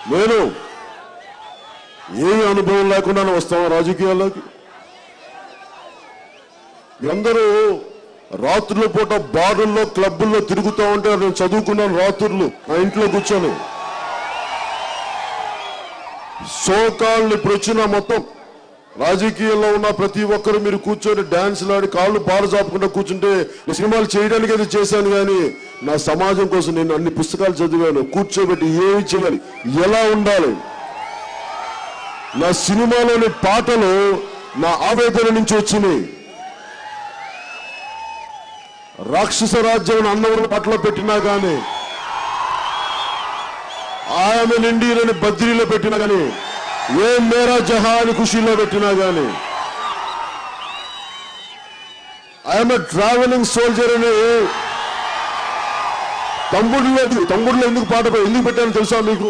నేను ఏమి అనుభవం లేకుండానే వస్తాం రాజకీయాల్లోకి అందరూ రాత్రుల పూట బారుల్లో క్లబ్బుల్లో తిరుగుతూ ఉంటే నేను చదువుకున్నాను రాత్రులు నా ఇంట్లో కూర్చొని సోకాళ్ళు ఇప్పుడు వచ్చిన మొత్తం రాజకీయాల్లో ఉన్న ప్రతి ఒక్కరు మీరు కూర్చొని డాన్సులు ఆడి కాళ్ళు బారు చాపకుండా కూర్చుంటే నేను సినిమాలు చేయడానికి అయితే చేశాను కానీ నా సమాజం కోసం నేను అన్ని పుస్తకాలు చదివాను కూర్చోబెట్టి ఏమి చేయాలి ఎలా ఉండాలి నా సినిమాలోని పాటలు నా ఆవేదన నుంచి వచ్చినాయి రాక్షస రాజ్యం అన్నవరం పట్ల పెట్టినా కానీ ఆమె నిండిలని బద్రీలో పెట్టినా కానీ ఏ మేరా జహాని ఖుషీలో పెట్టినా కానీ ఐఎమ్ ట్రావెలింగ్ సోల్జర్ అని తమ్ముడులో తమ్ముడులో ఎందుకు పాట పె- ఎందుకు పెట్టాను తెలుసా మీకు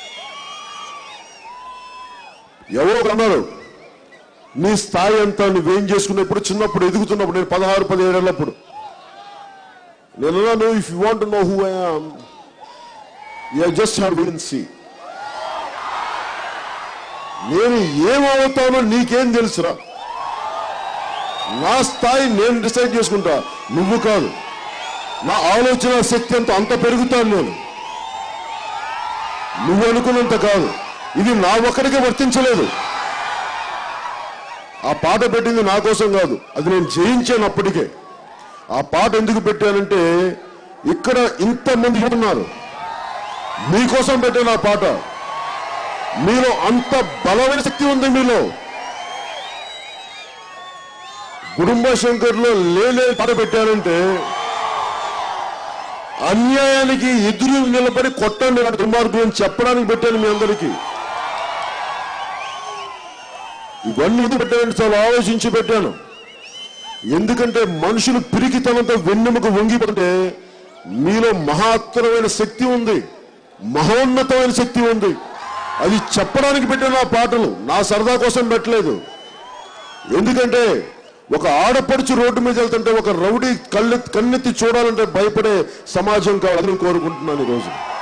ఎవరో ఒకరు అన్నారు నీ స్థాయి అంతా నువ్వేం చేసుకున్నప్పుడు చిన్నప్పుడు ఎదుగుతున్నప్పుడు నేను పదహారు పదిహేడేళ్ళప్పుడు నేను అన్నాను if you want know who I'm you just have win see నేను ఏమవుతానో నీకేం తెలుసురా నా స్థాయి నేను డిసైడ్ చేసుకుంటా నువ్వు కాదు నా ఆలోచన శక్తి అంత అంత పెరుగుతాను నేను నువ్వు అనుకున్నంత కాదు ఇది నా ఒక్కడికే వర్తించలేదు ఆ పాట పెట్టింది నా కోసం కాదు అది నేను జయించాను అప్పటికే ఆ పాట ఎందుకు పెట్టానంటే ఇక్కడ ఇంతమంది ఉన్నారు మీకోసం పెట్టాను ఆ పాట మీలో అంత బలమైన శక్తి ఉంది మీలో కుటుంబ శంకర్లో లేలే పాట పెట్టారంటే అన్యాయానికి ఎదురు నిలబడి కొట్టండి నా దుర్మార్గులు అని చెప్పడానికి పెట్టాను మీ అందరికీ ఇవన్నీ ఎందుకు పెట్టానంటే చాలా ఆలోచించి పెట్టాను ఎందుకంటే మనుషులు పిరికితనంతో వెన్నెముక వంగిపోతే మీలో మహత్తరమైన శక్తి ఉంది మహోన్నతమైన శక్తి ఉంది అది చెప్పడానికి పెట్టిన ఆ పాటలు నా సరదా కోసం పెట్టలేదు ఎందుకంటే ఒక ఆడపడుచు రోడ్డు మీద వెళ్తుంటే ఒక రౌడీ కళ్ళెత్తి కన్నెత్తి చూడాలంటే భయపడే సమాజం కావాలని కోరుకుంటున్నాను ఈరోజు